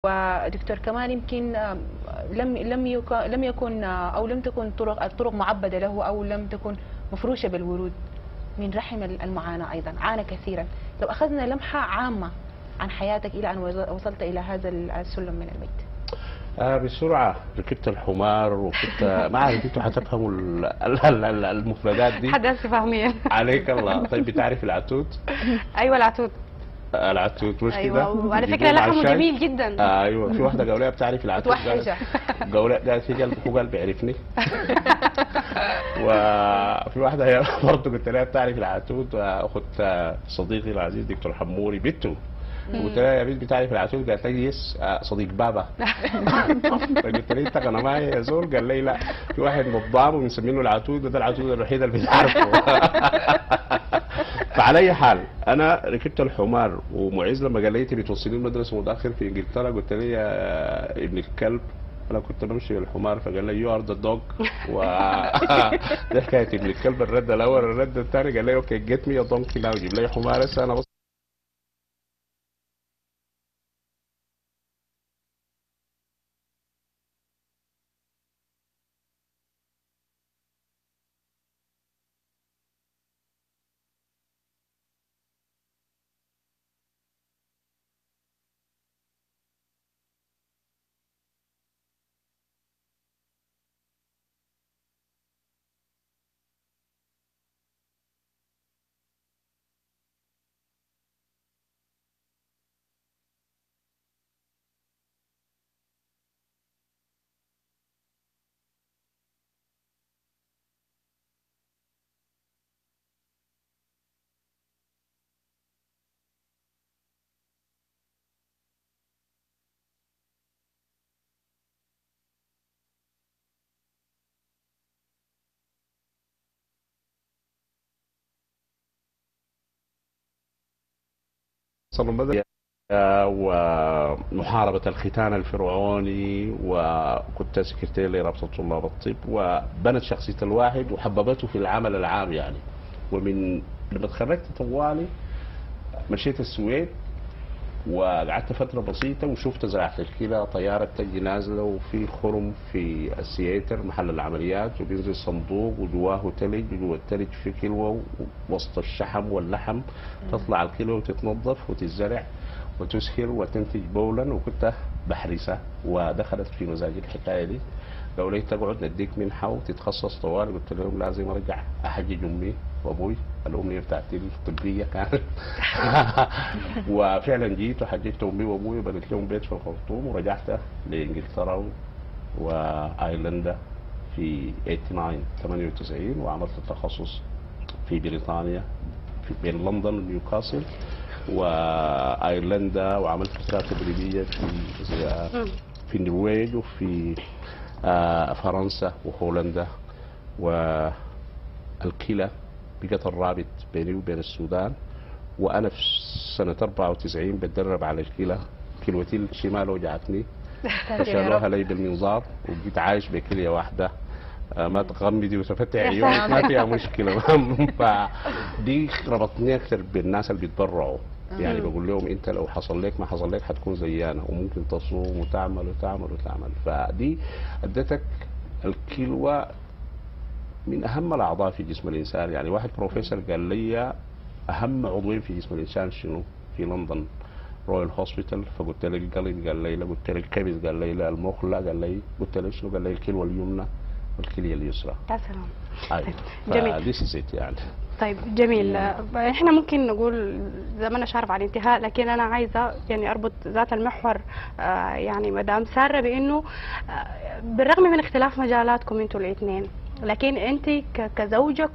ودكتور كمال يمكن آه، لم لم يك- لم يكن آه، او لم تكن طرق الطرق معبده له او لم تكن مفروشه بالورود من رحم المعاناه ايضا عانى كثيرا لو اخذنا لمحه عامه عن حياتك الى ان وز- وصلت الى هذا السلم من المجد آه بسرعة ركبت الحمار وكنت ما عارف انتوا هتفهموا ال- ال- ال- المفردات دي حدث فاهمين عليك الله طيب بتعرف العتود؟ ايوه العتود آه، العتود مش كده؟ ايوه وعلى فكره بيجيبوه مع لحمه الشاي. جميل جدا آه ايوه في واحده قولها بتعرف العتود متوحشه قولها قالت في قلب هو قلب بيعرفني وفي واحده هي برضه قلت لها بتعرف العتود اخت صديقي العزيز دكتور حموري بنته قلت لها يا بنت بتعرف العتود قالت لي يس آه، صديق بابا فقلت لها انت انا معي يا زول قال لي لا في واحد نظام وبنسمينه العتود وده العتود الوحيد اللي بتعرفه فعلى اي حال انا ركبت الحمار ومعز لما قال لي تبي توصلني المدرسه متاخر في انجلترا قلت له يا ابن الكلب انا كنت بمشي بالحمار فقال لي يو ار ذا دوج و ده حكايه ابن الكلب الرد الاول الرد الثاني قال لي اوكي جيت مي يا دونكي ناو جيب لي حمار هسه انا بص صلوا بدأ ومحاربة الختان الفرعوني وكنت سكرتير لرابطة طلاب الطب وبنت شخصية الواحد وحببته في العمل العام يعني ومن لما تخرجت طوالي مشيت السويد وقعدت فترة بسيطة وشفت زراعة الكلى طيارة تجي نازلة وفي خرم في السياتر محل العمليات وبينزل صندوق وجواه تلج وجوا التلج في كلوة وسط الشحم واللحم تطلع الكلوة وتتنظف وتزرع وتسهر وتنتج بولا وكنت بحرسة ودخلت في مزاجي الحكاية دي قالوا لي تقعد نديك منحة وتتخصص طوال قلت لهم لازم ارجع احجج امي وابوي الامنيه بتاعتي الطبيه كانت وفعلا جيت وحججت امي وابوي وبنيت لهم بيت في الخرطوم ورجعت لانجلترا وايرلندا في 89 98 وعملت التخصص في بريطانيا في بين لندن ونيوكاسل وايرلندا وعملت فترات تدريبيه في زي- في النرويج وفي آه، فرنسا وهولندا والكلى بقت الرابط بيني وبين السودان وانا في سنه 94 بتدرب على الكلى كلوتي الشمال وجعتني فشالوها لي بالمنظار وجيت عايش بكليه واحده آه، ما تغمدي وتفتحي يا عيونك سلام. ما فيها مشكله فدي ربطني اكثر بالناس اللي بيتبرعوا يعني بقول لهم انت لو حصل لك ما حصل لك حتكون زينا وممكن تصوم وتعمل وتعمل وتعمل فدي ادتك الكلوة من اهم الاعضاء في جسم الانسان يعني واحد بروفيسور قال لي اهم عضوين في جسم الانسان شنو في لندن رويال هوسبيتال فقلت له القلب قال لي لا قلت له الكبد قال لي لا المخ لا قال لي قلت له شنو قال لي الكلوة اليمنى والكلية اليسرى يا سلام ايوه جميل. فديس از يعني طيب جميل آه، احنا ممكن نقول زماننا شارف على الانتهاء لكن انا عايزه يعني اربط ذات المحور آه، يعني مدام ساره بانه آه، بالرغم من اختلاف مجالاتكم انتوا الاثنين لكن انت ك- كزوجه